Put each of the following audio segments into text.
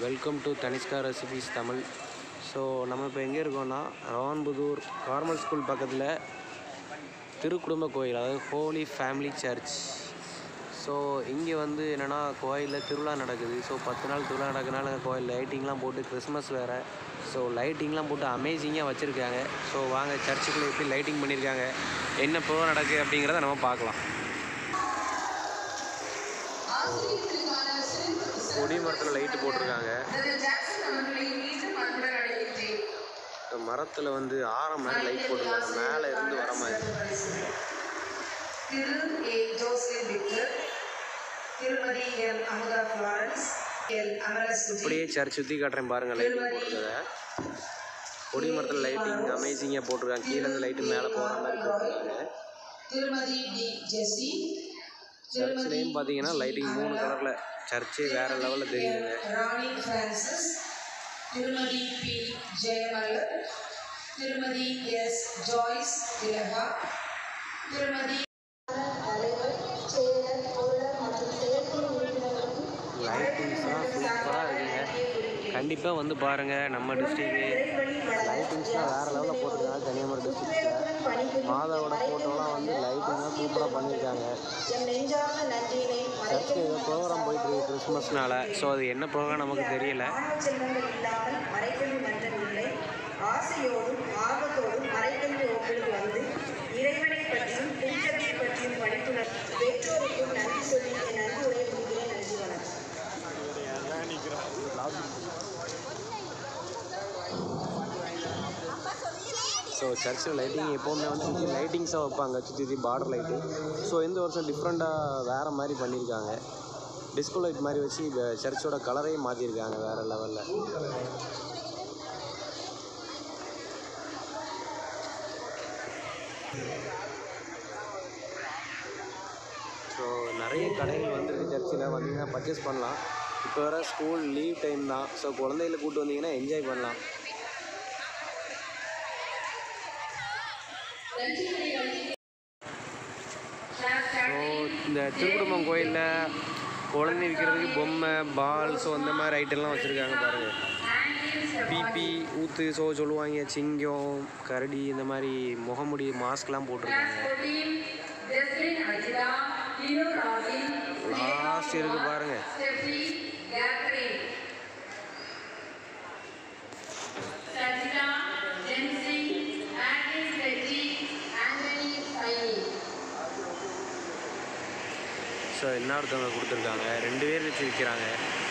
Welcome to Tanishka recipes Tamil so நம்ம இப்போ எங்கே இருக்கோம்னா ரான்புதூர் கார்மல் ஸ்கூல் பக்கத்தில் திருக்குடும்ப கோயில் அதாவது ஹோலி ஃபேமிலி சர்ச் ஸோ இங்கே வந்து என்னென்னா கோயிலில் திருவிழா நடக்குது ஸோ பத்து நாள் திருவிழா நடக்கிறனால கோயில் லைட்டிங்லாம் போட்டு கிறிஸ்மஸ் வேறு ஸோ லைட்டிங்லாம் போட்டு அமேசிங்காக வச்சுருக்காங்க ஸோ வாங்க சர்ச்சுக்குள்ளே எப்படி லைட்டிங் பண்ணியிருக்காங்க என்ன ப்ரோக்ராம் நடக்குது அப்படிங்கிறத நம்ம பார்க்கலாம் கொடி மரத்தில் லைட்டு போட்டிருக்காங்க இந்த மரத்தில் வந்து ஆரம் மாதிரி லைட் போட்டிருக்காங்க மேலே இருந்து வர மாதிரி Thiru A Joseph Victor Thirumathi L Amutha Florence L Amaraskutti இப்படியே சர்ச் சுற்றி காட்டுறேன் பாருங்கள் லைட்டிங் போட்டிருக்கத கொடி மரத்தில் லைட்டிங் அமேசிங்காக போட்டிருக்காங்க கீழே இருந்து லைட்டு மேலே போகிற மாதிரி போட்டிருக்காங்க திருமதி டி ஜெசி சர்ச்லேயும் பார்த்தீங்கன்னா லைட்டிங் மூணு கலரில் சர்ச்சே வேறு லெவலில் தெரியுதுங்க Rani Francis Thirumathi P Jayamalar Thirumathi S Joyce திலகா திருமதி லைட்டிங்ஸ்லாம் சூப்பராக இருக்குங்க கண்டிப்பாக வந்து பாருங்கள் நம்ம டிஸ்ட்ரிக்டு லைட்டிங்ஸ்லாம் வேறு லெவலில் போட்டிருக்காங்க கன்னியாகுமரி டிஸ்ட்ரிக்டில் மாதாவோட ஃபோட்டோலாம் வந்து லைட்டிங்லாம் சூப்பராக பண்ணியிருக்காங்க சர்ச்சுக்கு ஏதோ ப்ரோக்ராம் போயிட்டுருக்கு கிறிஸ்மஸ்னால ஸோ அது என்ன ப்ரோக்ராம் நமக்கு தெரியல செல்வங்கள் இல்லாமல் மறைக்கல்வி மன்றம் இல்லை ஆசையோடும் ஆர்வத்தோடும் மறைக்கல்வி ஓக்களுக்கு வந்து இறைவனை பற்றியும் புனிதத்தை பற்றியும் படித்துணர் பெற்றோருக்கும் நன்றி சொல்லி என் நன்றி உரை முடிக்கிறேன் நன்றி வணக்கம் ஸோ சர்ச்சில் லைட்டிங் எப்போவுமே வந்து சுற்றி லைட்டிங்ஸாக வைப்பாங்க சுற்றி சுற்றி பார்டர் லைட்டு ஸோ இந்த வருஷம் டிஃப்ரெண்ட்டாக வேறு மாதிரி பண்ணியிருக்காங்க டிஸ்கோ லைட் மாதிரி வச்சு இந்த சர்ச்சோட கலரையும் மாற்றிருக்காங்க வேறு லெவலில் ஸோ நிறைய கடைகள் வந்துருக்கு சர்ச்சில் வந்தீங்கன்னா பர்ச்சேஸ் பண்ணலாம் இப்போ வர ஸ்கூல் லீவ் டைம் தான் ஸோ குழந்தைகளை கூப்பிட்டு வந்தீங்கன்னா என்ஜாய் பண்ணலாம் ஸோ இந்த திருக்குடும்பம் கோயிலில் குழந்தை விற்கிறதுக்கு பொம்மை பால் ஸோ அந்த மாதிரி ஐட்டம்லாம் வச்சுருக்காங்க பாருங்கள் பிபி ஊத்து ஸோ சொல்லுவாங்க சிங்கம் கரடி இந்த மாதிரி முகமுடி மாஸ்க்லாம் போட்டிருக்காங்க லாஸ்ட் இருக்கு பாருங்க ஸோ இன்னொருத்தவங்க கொடுத்துருக்காங்க ரெண்டு பேர் வச்சு விற்கிறாங்க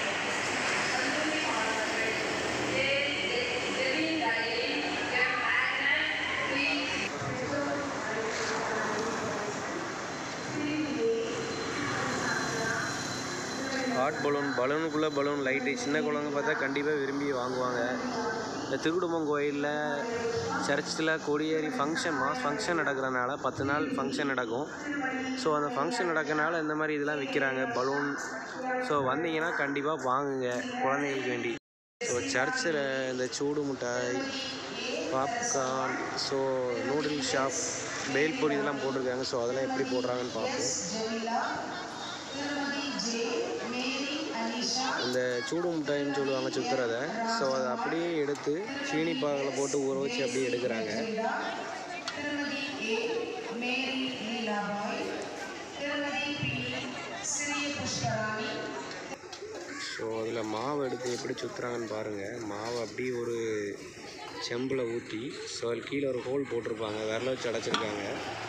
ஹாட் பலூன் பலூனுக்குள்ளே பலூன் லைட்டு சின்ன குழந்தை பார்த்தா கண்டிப்பாக விரும்பி வாங்குவாங்க இந்த திருக்குடும்பம் கோயிலில் சர்ச்சில் கொடியேறி ஃபங்க்ஷன் மாஸ் ஃபங்க்ஷன் நடக்கிறனால பத்து நாள் ஃபங்க்ஷன் நடக்கும் ஸோ அந்த ஃபங்க்ஷன் நடக்கிறனால இந்த மாதிரி இதெல்லாம் விற்கிறாங்க பலூன் ஸோ வந்தீங்கன்னா கண்டிப்பாக வாங்குங்க குழந்தைங்களுக்கு வேண்டி ஸோ சர்ச்சில் இந்த சூடு மிட்டாய் popcorn so noodle shop bhelpuri இதெல்லாம் போட்டிருக்காங்க ஸோ அதெல்லாம் எப்படி போடுறாங்கன்னு பார்ப்போம் ஜெமிலா திருமதி ஜே மேரி அனிஷா இந்த சூடு மிட்டாயின்னு சொல்லுவாங்க சுத்துறதை ஸோ அதை அப்படியே எடுத்து சீனி பாகில் போட்டு ஊற வச்சு அப்படியே எடுக்கிறாங்க ஜெமிலா திருமதி ஏ மேரி லீலாபாய் திருமதி பி சிறிய புஷ்கராணி ஸோ அதில் மாவு எடுத்து எப்படி சுற்றுறாங்கன்னு பாருங்கள் மாவு அப்படியே ஒரு செம்பில் ஊற்றி ஸோ அதில் கீழே ஒரு ஹோல் போட்டிருப்பாங்க விரல வச்சு அடைச்சிருக்காங்க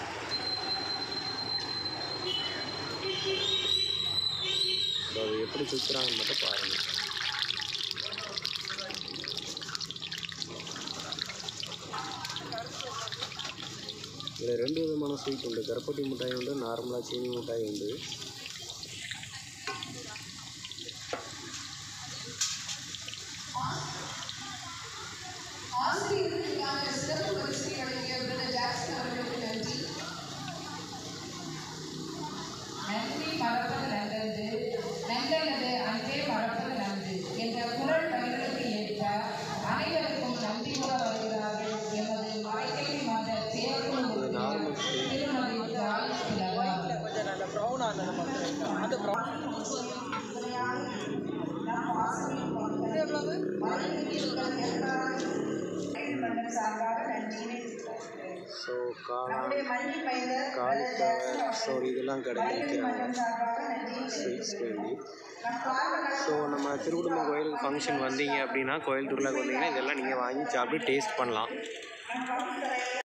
ஸோ அது எப்படி சுற்றுறாங்கன்னு மட்டும் பாருங்கள் இதில் ரெண்டு விதமான ஸ்வீட் உண்டு கருப்பட்டி மிட்டாய் உண்டு நார்மலாக சீனி மிட்டாய் உண்டு ஆசிரியர்களுக்கான சிறப்பு பரிசை வழங்கிய பிரதர் ஜாக்சன் அவர்களுக்கு நன்றி நன்றி மறப்பது நல்லது நல்லது அன்றே மறப்பது நன்று என்ற குரல் வரிகளுக்கு ஏற்ப அனைவருக்கும் நன்றி கூற வருகிறார்கள் எமது மறைக்கல்வி மன்ற செயற்குழு உறுப்பினர் திருமதி ஜாய்ஸ் திலகா. மன்றம் சார்பாக நன்றியினை தெரிவித்துக் ஸோ காளான் நம்முடைய மண்ணில் பயிர்ந்த காலிஃப்ளவர் ஸோ இதெல்லாம் கடையில் மரக்கன்று விற்கிறாங்க மன்றம் சார்பாக நன்றியை ஸ்வீட்ஸ் வேண்டி நம் பார்வையாளர் ஸோ நம்ம திருக்குடும்பம் கோயிலுக்கு ஃபங்க்ஷன் வந்தீங்க அப்படின்னா கோயில் திருவிழாக்கு வந்தீங்கன்னா இதெல்லாம் நீங்கள் வாங்கி சாப்பிட்டு டேஸ்ட் பண்ணலாம் நம் பகுதி